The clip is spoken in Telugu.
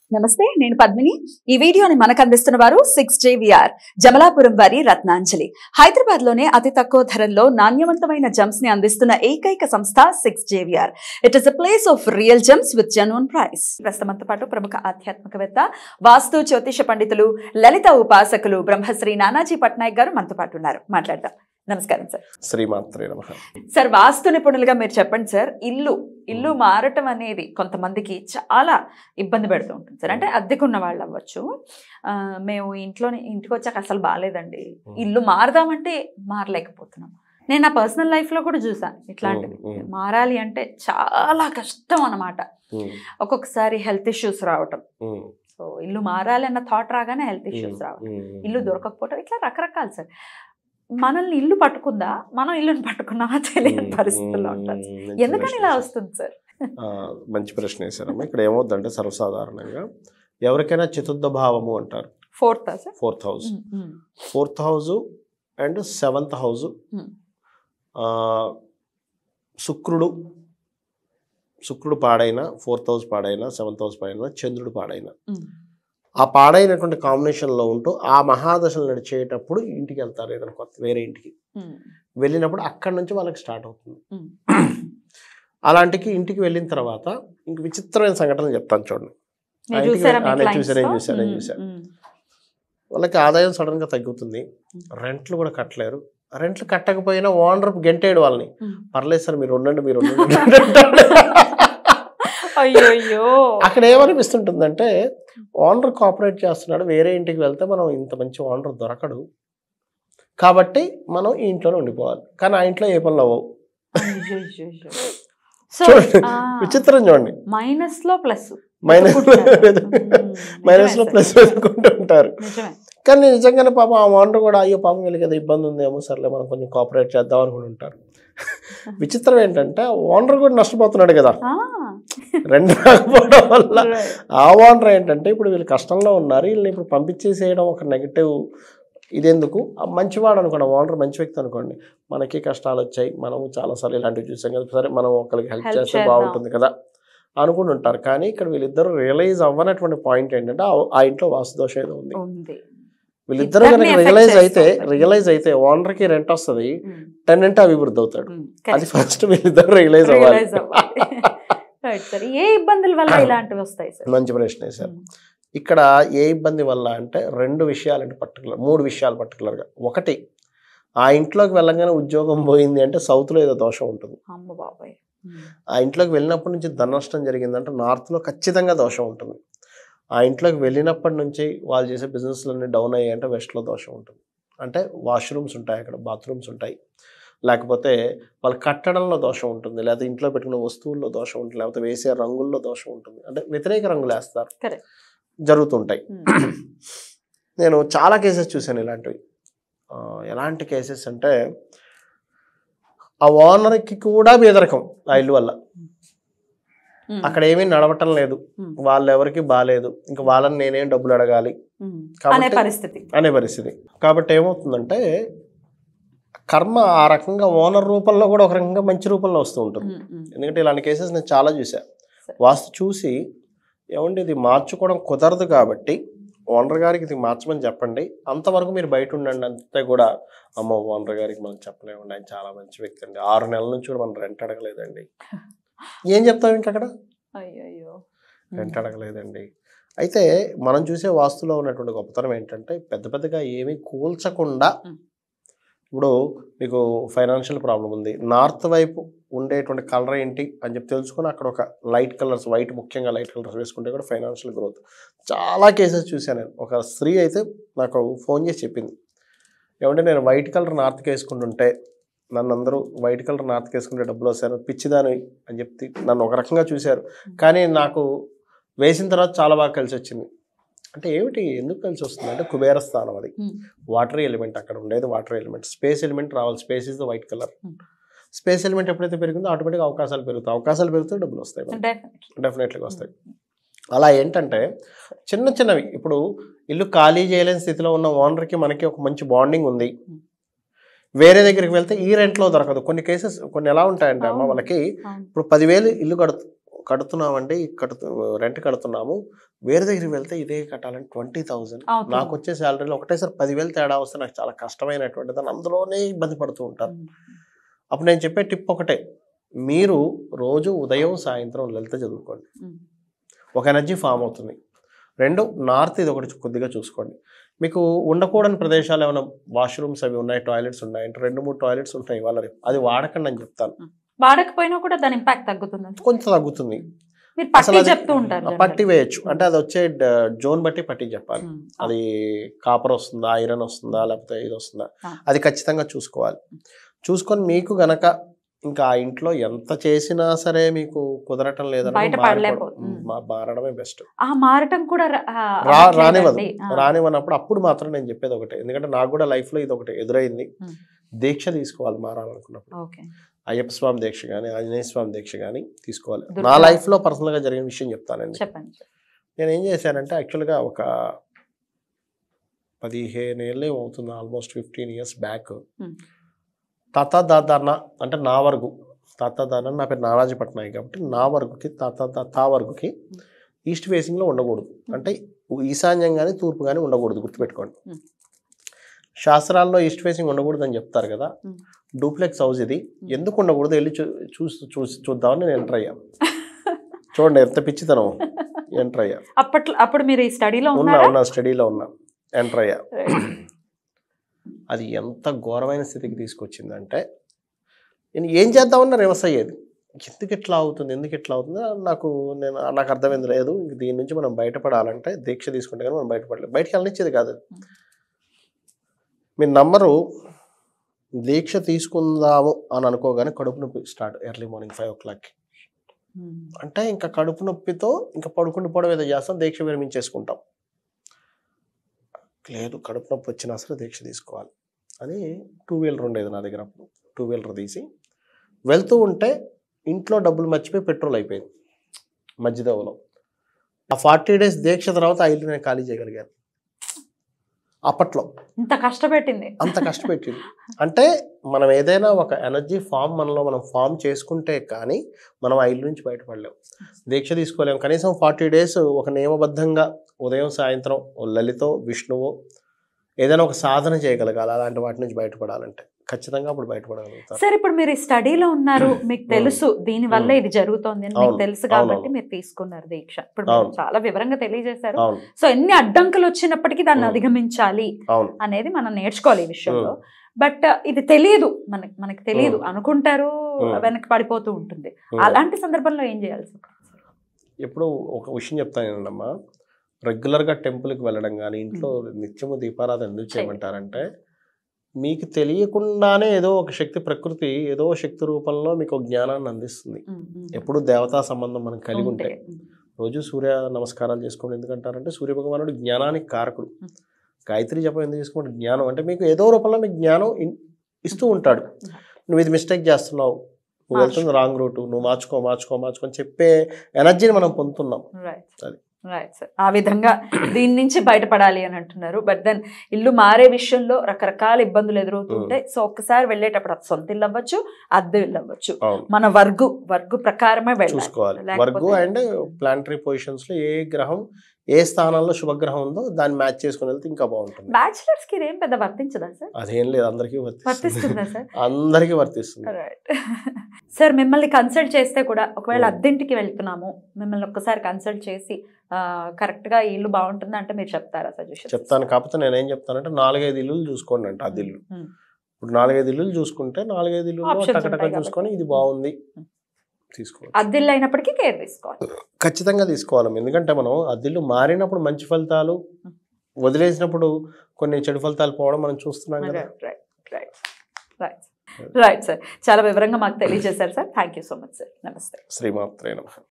నమస్తే నేను పద్మిని ఈ వీడియోని మనకు అందిస్తున్న వారు సిక్స్ జేవిఆర్ జమలాపురం వారి రత్నాంజలి హైదరాబాద్ లోనే అతి తక్కువ ధరల్లో నాణ్యవంతమైన జమ్స్ ని అందిస్తున్న ఏకైక సంస్థ six JVR it is a place of real gems with genuine price ప్రస్తుతంతో పాటు ప్రముఖ ఆధ్యాత్మికవేత్త వాస్తు జ్యోతిష పండితులు లలిత ఉపాసకులు బ్రహ్మశ్రీ నానాజీ పట్నాయక్ గారు మనతో పాటు ఉన్నారు మాట్లాడదాం నమస్కారం సార్ శ్రీమాత్రే నమ సార్ వాస్తు నిపుణులుగా మీరు చెప్పండి సార్ ఇల్లు ఇల్లు మారటం అనేది కొంతమందికి చాలా ఇబ్బంది పెడుతూ ఉంటుంది సార్ అంటే అద్దెకున్న వాళ్ళు అవ్వచ్చు ఆ, మేము ఇంట్లోనే ఇంటికి వచ్చాక అసలు బాగాలేదండి ఇల్లు మారదామంటే మారలేకపోతున్నాం నేను నా పర్సనల్ లైఫ్లో కూడా చూసాను ఇట్లాంటివి ఉమ్, ఉమ్. మారాలి అంటే చాలా కష్టం అన్నమాట ఒక్కొక్కసారి హెల్త్ ఇష్యూస్ రావటం సో ఇల్లు మారాలి అన్న థాట్ రాగానే హెల్త్ ఇష్యూస్ రావటం ఇల్లు దొరకకపోవటం ఇట్లా రకరకాలు సార్ మనల్ని ఇల్లు పట్టుకుందా మనం ఇల్లుని పట్టుకున్నామా తెలియని పరిస్థితుల్లో ఉంటుంది ఎందుకని ఇలా వస్తుంది సార్ మంచి ప్రశ్న వేశారమ్మా ఇక్కడ ఏమవుద్దంటే సర్వసాధారణంగా ఎవరికైనా చతుర్థ భావము అంటారు fourth sir fourth house fourth house and seventh house Hmm. శుక్రుడు శుక్రుడు పాడైన ఫోర్త్ హౌస్ పాడైన సెవెంత్ హౌస్ పాడైన చంద్రుడు పాడైన ఆ పాడైనటువంటి కాంబినేషన్లో ఉంటూ ఆ మహాదశలు నడిచేటప్పుడు ఇంటికి వెళ్తారు ఏదైనా కొత్త వేరే ఇంటికి వెళ్ళినప్పుడు అక్కడి నుంచి వాళ్ళకి స్టార్ట్ అవుతుంది అలాంటికి ఇంటికి వెళ్ళిన తర్వాత ఇంక విచిత్రమైన సంఘటనలు చెప్తాను చూడండి ఆ ఇంటికి చూసారా వెళ్ళి- ఆ, నేను చూసాను, నేను చూసాను, నేను చూసాను. వాళ్ళకి ఆదాయం సడన్ గా తగ్గుతుంది రెంట్లు కూడా కట్టలేరు రెంట్లు కట్టకపోయినా ఓనర్ గెంటేడు వాళ్ళని పర్లేదు సార్ మీరు ఉండండి మీరు ఉండండి అంటాడు. అయ్యో అక్కడ ఏమనిపిస్తుంటుందంటే ఓనర్ కోఆపరేట్ చేస్తున్నాడు వేరే ఇంటికి వెళ్తే మనం ఇంత మంచి ఓనర్ దొరకడు కాబట్టి మనం ఈ ఇంట్లోనే ఉండిపోవాలి కానీ ఆ ఇంట్లో ఏ పనులు అవ్వవు సో చూడండి, విచిత్రం చూడండి మైనస్ లో ప్లస్ మైనస్ మైనస్ లో ప్లస్ వెతుకుంటూ ఉంటారు నిజమే కానీ నిజంగానే పాపం ఆ ఓనర్ కూడా అయ్యో పాపం వీళ్ళకి ఏదో ఇబ్బంది ఉందేమో సర్లే మనం కొంచెం కోఆపరేట్ చేద్దాం అనుకుని ఉంటారు విచిత్రం ఏంటంటే ఓనర్ కూడా నష్టపోతున్నాడు కదా ఆ, రెండు రాకపోవడం వల్ల right. ఆ ఓనర్ ఏంటంటే ఇప్పుడు వీళ్ళు కష్టంలో ఉన్నారు వీళ్ళని ఇప్పుడు పంపించేసేయడం ఒక నెగిటివ్ ఇదెందుకు ఆ మంచివాడు అనుకోండి ఓనర్ మంచి వ్యక్తి అనుకోండి మనకి కష్టాలు వచ్చాయి మనము చాలాసార్లు ఇలాంటివి చూసాం కదా సరే మనం ఒకరికి హెల్ప్ Help చేస్తే చేద్దాం. బాగుంటుంది కదా అనుకుని ఉంటారు కానీ ఇక్కడ వీళ్ళిద్దరూ రియలైజ్ అవ్వనటువంటి పాయింట్ ఏంటంటే ఆ- ఆ ఇంట్లో వాస్తుదోషం ఏదో ఉంది ఉంది వీళ్ళిద్దరూ ఇద్దరిని కనుక affect రియలైజ్ అయితే చేస్తుంది. రియలైజ్ అయితే ఓనర్కి రెంట్ వస్తుంది ఉమ్, టెనెంట్ అభివృద్ధి అవుతాడు ఉమ్, అది correct. ఫస్ట్ వీళ్ళిద్దరు రియలైజ్ Realize అవ్వాలి అవ్వాలి. Right, sir. ఏ ఇబ్బందుల వల్ల ఇలాంటివి వస్తాయి సార్ మంచి ప్రశ్న వేశారు ఇక్కడ ఏ ఇబ్బంది వల్ల అంటే రెండు విషయాలు అంటే పర్టికులర్ మూడు విషయాలు పర్టికులర్గా ఒకటి ఆ ఇంట్లోకి వెళ్ళగానే ఉద్యోగం పోయింది అంటే సౌత్లో ఏదో దోషం ఉంటుంది అమ్మ బాబాయ్ ఉమ్, ఆ ఇంట్లోకి వెళ్ళినప్పటి నుంచి ధన నష్టం జరిగిందంటే నార్త్లో ఖచ్చితంగా దోషం ఉంటుంది ఆ ఇంట్లోకి వెళ్ళినప్పటి నుంచి వాళ్ళు చేసే బిజినెస్లన్నీ డౌన్ అయ్యాయంటే వెస్ట్లో దోషం ఉంటుంది అంటే వాష్రూమ్స్ ఉంటాయి అక్కడ బాత్రూమ్స్ ఉంటాయి లేకపోతే వాళ్ళు కట్టడంలో దోషం ఉంటుంది లేకపోతే ఇంట్లో పెట్టుకున్న వస్తువుల్లో దోషం ఉంటుంది లేకపోతే వేసే రంగుల్లో దోషం ఉంటుంది అంటే వ్యతిరేక రంగులు వేస్తారు Correct. జరుగుతుంటాయి ఉమ్, నేను చాలా కేసెస్ చూశాను ఇలాంటివి ఆ, ఎలాంటి కేసెస్ అంటే ఆ ఓనర్కి కూడా బేదరకం ఆ ఇల్లు వల్ల ఉమ్, అక్కడ ఏమీ నడవటం లేదు ఉమ్, వాళ్ళు ఎవరికి బాగాలేదు ఇంకా వాళ్ళని నేనేం డబ్బులు అడగాలి ఉమ్. కాబట్టి- అనే పరిస్థితి అనే పరిస్థితి కాబట్టి ఏమవుతుందంటే కర్మ ఆ రకంగా ఓనర్ రూపంలో కూడా ఒక రకంగా మంచి రూపంలో వస్తూ ఉంటుంది ఉమ్, ఉమ్, ఎందుకంటే ఇలాంటి కేసెస్ నేను చాలా చూశాను సరే. వాస్తు చూసి ఏమండి ఇది మార్చుకోవడం కుదరదు కాబట్టి ఓనర్ గారికి ఇది మార్చమని చెప్పండి అంతవరకు మీరు బయట ఉండండి అంతే కూడా అమ్మ ఓనర్ గారికి మనం చెప్పలేమండి ఆయన చాలా మంచి వ్యక్తి అండి ఆరు నెలల నుంచి కూడా మనం రెంట్ అడగలేదండి ఏం చెప్తాం ఇంకా అక్కడ అయ్యయ్యో రెంట్ అడగలేదండి అయితే మనం చూసే వాస్తులో ఉన్నటువంటి గొప్పతనం ఏంటంటే పెద్ద పెద్దగా ఏమీ కూల్చకుండా Mm. ఇప్పుడు మీకు ఫైనాన్షియల్ ప్రాబ్లం ఉంది నార్త్ వైపు ఉండేటువంటి కలర్ ఏంటి అని చెప్పి తెలుసుకొని అక్కడ ఒక లైట్ కలర్స్ వైట్ ముఖ్యంగా లైట్ కలర్స్ వేసుకుంటే కూడా ఫైనాన్షియల్ గ్రోత్ చాలా కేసెస్ చూశాను నేను ఒక స్త్రీ అయితే నాకు ఫోన్ చేసి చెప్పింది ఏమంటే నేను వైట్ కలర్ నార్త్కి వేసుకుంటుంటే నన్ను అందరూ వైట్ కలర్ నార్త్కి వేసుకుంటే డబ్బులు వస్తాను పిచ్చిదాని అని చెప్పి నన్ను ఒక రకంగా చూశారు కానీ నాకు వేసిన తర్వాత చాలా బాగా కలిసి వచ్చింది అంటే ఏమిటి ఎందుకు కలిసి వస్తుంది అంటే కుబేర స్థానం అది Hmm. వాటర్ ఎలిమెంట్ అక్కడ ఉండేది వాటర్ ఎలిమెంట్ స్పేస్ ఎలిమెంట్ రావాలి space is the white colour Hmm. Space element ఎప్పుడైతే పెరిగిందో ఆటోమేటిక్గా అవకాశాలు పెరుగుతాయి అవకాశాలు పెరిగితే డబ్బులు వస్తాయి మనకి. Definitely. డెఫినెట్లీగా వస్తాయి అలా ఏంటంటే చిన్న చిన్నవి ఇప్పుడు ఇల్లు ఖాళీ చేయలేని స్థితిలో ఉన్న ఓనర్కి మనకి ఒక మంచి బాండింగ్ ఉంది Hmm. వేరే దగ్గరికి వెళ్తే ఈ రెంట్లో దొరకదు కొన్ని కేసెస్ కొన్ని ఎలా ఉంటాయంటే అమ్మ అవును. వాళ్ళకి అవును. ఇప్పుడు పదివేలు ఇల్లు కడుతు కడుతున్నామండి కడుతు రెంట్ కడుతున్నాము వేరే దగ్గరికి వెళ్తే ఇదే కట్టాలని ట్వంటీ థౌజండ్ అవుతుంది. నాకు వచ్చే శాలరీలో ఒకటేసారి పదివేలు తేడా వస్తే నాకు చాలా కష్టమైనటువంటి దాన్ని అందులోనే ఇబ్బంది పడుతూ ఉంటారు ఉమ్. అప్పుడు నేను చెప్పే టిప్ ఒకటే మీరు రోజు ఉదయం సాయంత్రం లలిత చదువుకోండి ఉమ్. ఒక ఎనర్జీ ఫామ్ అవుతుంది రెండు నార్త్ ఇది ఒకటి కొద్దిగా చూసుకోండి మీకు ఉండకూడని ప్రదేశాలు ఏమైనా వాష్రూమ్స్ అవి ఉన్నాయి టాయిలెట్స్ ఉన్నాయి అంటే రెండు మూడు టాయిలెట్స్ ఉంటాయి వాళ్ళ రేపు అది వాడకండి అని చెప్తాను వాడకపోయినా కూడా దాని ఇంపాక్ట్ తగ్గుతుంది కొంచెం తగ్గుతుంది మీరు పట్టి అసలు అది- చెప్తూ ఉంటారు పట్టి వేయచ్చు అంటే అది వచ్చే జోన్ బట్టి పట్టి చెప్పాలి ఉమ్. అది కాపర్ వస్తుందా ఐరన్ వస్తుందా లేకపోతే ఇది వస్తుందా ఆ. అది ఖచ్చితంగా చూసుకోవాలి చూసుకొని మీకు గనక ఇంకా ఆ ఇంట్లో ఎంత చేసినా సరే మీకు కుదరటం లేదని బయట పడలేకపో- ఉమ్. మారడమే బెస్ట్ ఆ మారటం కూడా రా- ఆ, రా అవ్వట్లేదండి. రానివ్వదు ఆ. రానివ్వనప్పుడు అప్పుడు మాత్రం నేను చెప్పేది ఒకటే ఎందుకంటే నాకు కూడా లైఫ్ లో ఇది ఒకటి ఎదురైంది ఉమ్. దీక్ష తీసుకోవాలి మారాలనుకున్నప్పుడు ఓకే అయ్యప్ప స్వామి దీక్ష కానీ ఆంజనేయ స్వామి దీక్ష కానీ తీసుకోవాలి దుర్గా. నా లైఫ్ లో పర్సనల్ గా జరిగిన విషయం చెప్తానండి చెప్పండి నేను ఏం చేశానంటే యాక్చువల్గా ఒక పదిహేను ఏళ్ళే అవుతుంది almost fifteen years back Hmm. తాత దాదాన్న అంటే నా వరకు తాత దాన్న నా పేరు నారాజీ పట్నాయక్ కాబట్టి నా వరకుకి తాత దా- తా వరకుకి ఈస్ట్ ఫేసింగ్లో ఉండకూడదు అంటే ఈశాన్యం కానీ తూర్పు కానీ ఉండకూడదు గుర్తుపెట్టుకోండి Hmm. శాస్త్రాల్లో ఈస్ట్ ఫేసింగ్ ఉండకూడదు అని చెప్తారు కదా Hmm. డూప్లెక్స్ హౌస్ ఇది ఎందుకు ఉండకూడదు వెళ్ళి చూ చూసి చూసి చూద్దామని నేను ఎంటర్ అయ్యాను చూడండి ఎంత పిచ్చితనం ఎంటర్ అయ్యా అప్పట్లో అప్పుడు మీరు ఈ స్టడీలో ఉన్నా ఉన్నారా ఉన్నా స్టడీలో ఉన్నా ఎంటర్ అయ్యా అది ఎంత ఘోరమైన స్థితికి తీసుకొచ్చిందంటే నేను ఏం చేద్దామన్నా రివర్స్ అయ్యేది ఎందుకు ఇట్లా అవుతుంది ఎందుకు ఇట్లా అవుతుంది నాకు నేను నాకు అర్థమైంది లేదు ఇంక దీని నుంచి మనం బయటపడాలంటే దీక్ష తీసుకుంటే కానీ మనం బయటపడలేదు బయటకు వెళ్ళనిచ్చేది కాదు అది మీరు నమ్మరు దీక్ష తీసుకుందాము అని అనుకోగానే కడుపు నొప్పి స్టార్ట్ ఎర్లీ మార్నింగ్ ఫైవ్ ఓ క్లాక్కి ఉమ్. అంటే ఇంకా కడుపు నొప్పితో ఇంకా పడుకుంటూ పోవడం ఏదో చేస్తాం దీక్ష విరమించేసుకుంటాం లేదు కడుపు నొప్పి వచ్చినా సరే దీక్ష తీసుకోవాలి అని టూ వీలర్ ఉండేది నా దగ్గర అప్పుడు టూ వీలర్ తీసి వెళ్తూ ఉంటే ఇంట్లో డబ్బులు మర్చిపోయి పెట్రోల్ అయిపోయింది మధ్యదవలో ఆ ఫార్టీ డేస్ దీక్ష తర్వాత ఆ ఇల్లు నేను ఖాళీ చేయగలిగాను అప్పట్లో ఇంత కష్టపెట్టింది అంత కష్టపెట్టింది అంటే మనం ఏదైనా ఒక ఎనర్జీ ఫామ్ మనలో మనం ఫామ్ చేసుకుంటే కానీ మనం ఆ ఇల్లు నుంచి బయటపడలేం దీక్ష తీసుకోలేము కనీసం ఫార్టీ డేస్ ఒక నియమబద్ధంగా ఉదయం సాయంత్రం ఓ లలితో విష్ణువో ఏదైనా ఒక సాధన చేయగలగాలి అలాంటి వాటి నుంచి బయటపడాలంటే ఖచ్చితంగా అప్పుడు బయటపడగలుగుతారు సార్ ఇప్పుడు మీరు ఈ స్టడీలో ఉన్నారు మీకు తెలుసు దీని వల్ల ఉమ్. ఇది జరుగుతోంది అని మీకు అవును, తెలుసు కాబట్టి అవునవును. మీరు తీసుకున్నారు దీక్ష ఇప్పుడు మీరు అవును. చాలా వివరంగా తెలియజేశారు అవును సో ఎన్ని అడ్డంకులు వచ్చినప్పటికీ దాన్ని ఉమ్. అధిగమించాలి అవును అనేది మనం నేర్చుకోవాలి ఈ విషయంలో బట్ ఇది తెలియదు మనకి మనకి తెలియదు ఉమ్. అనుకుంటారు ఉమ్. వెనక్కి పడిపోతూ ఉంటుంది ఉమ్. అలాంటి సందర్భంలో ఏం చేయాల్సి ఉంటుంది? ఎప్పుడు ఒక విషయం చెప్తాను ఏంటమ్మా రెగ్యులర్గా టెంపుల్కి వెళ్ళడం కానీ ఇంట్లో నిత్యము దీపారాధన ఎందుకు చేయమంటారంటే మీకు తెలియకుండానే ఏదో ఒక శక్తి ప్రకృతి ఏదో శక్తి రూపంలో మీకు ఒక జ్ఞానాన్ని అందిస్తుంది ఉమ్, ఉమ్. ఎప్పుడు దేవతా సంబంధం మనం కలిగి ఉంటే. ఉంటే రోజు సూర్య నమస్కారాలు చేసుకోండి ఎందుకంటారంటే సూర్య భగవానుడు జ్ఞానానికి కారకుడు Hmm. గాయత్రి జపం ఎందుకు చేసుకుంటే జ్ఞానం అంటే మీకు ఏదో రూపంలో మీకు జ్ఞానం ఇన్- ఇస్తూ ఉంటాడు నువ్వు ఇది మిస్టేక్ చేస్తున్నావు నువ్వు వెళ్తుంది రాంగ్ రూట్ నువ్వు మార్చుకో మార్చుకో మార్చుకో అని చెప్పే ఎనర్జీని మనం పొందుతున్నాం రైట్ అది. రైట్ సార్ ఆ విధంగా దీని నుంచి బయటపడాలి అని అంటున్నారు బట్ దెన్ ఇల్లు మారే విషయంలో రకరకాల ఇబ్బందులు ఎదురవుతుంటాయి సో ఒక్కసారి వెళ్ళేటప్పుడు అది సొంత ఇల్లు అవ్వచ్చు అద్దె ఇల్లు అవ్వచ్చు అవును మన వర్గు వర్గు ప్రకారమే వెళ్ళాలి చూసుకోవాలి లేకపోతే- వర్గు అండ్ ప్లానటరీ పొజిషన్స్ లో ఏ గ్రహం ఏ స్థానంలో శుభగ్రహం ఉందో దాన్ని మ్యాచ్ చేసుకుని వెళ్తే ఇంకా బాగుంటుంది బ్యాచిలర్స్ కి ఇదేం పెద్ద వర్తించదా సార్ అదేం లేదు అందరికీ వర్తిస్తుంది వర్తిస్తుందా సార్ అందరికీ వర్తిస్తుంది రైట్ సార్ మిమ్మల్ని కన్సల్ట్ చేస్తే కూడా ఒకవేళ Hmm. అద్దెంటికి వెళ్తున్నాము మిమ్మల్ని ఒక్కసారి కన్సల్ట్ చేసి ఆ, కరెక్ట్ గా ఈ ఇల్లు బాగుంటుంది అంటే మీరు చెప్తారా సజెషన్ చెప్తాను కాకపోతే నేనేం చెప్తానంటే నాలుగైదు ఇల్లులు చూసుకోండి అంట అద్దె ఇల్లు ఇప్పుడు నాలుగైదు ఇల్లులు చూసుకుంటే నాలుగైదు ఇల్లు Options టకటక ఉంటాయి కాబట్టి. చూసుకొని ఇది బాగుంది తీసుకోవాలి అద్దెల్లు అయినప్పటికీ కేర్ తీసుకోవాలి ఖచ్చితంగా తీసుకోవాలి ఎందుకంటే మనం అద్దెల్లు మారినప్పుడు మంచి ఫలితాలు వదిలేసినప్పుడు కొన్ని చెడు ఫలితాలు పోవడం మనం చూస్తున్నాం కదా right right right right right sir చాలా వివరంగా మాకు తెలియజేశారు sir thank you so much sir నమస్తే శ్రీమాత్రే నమః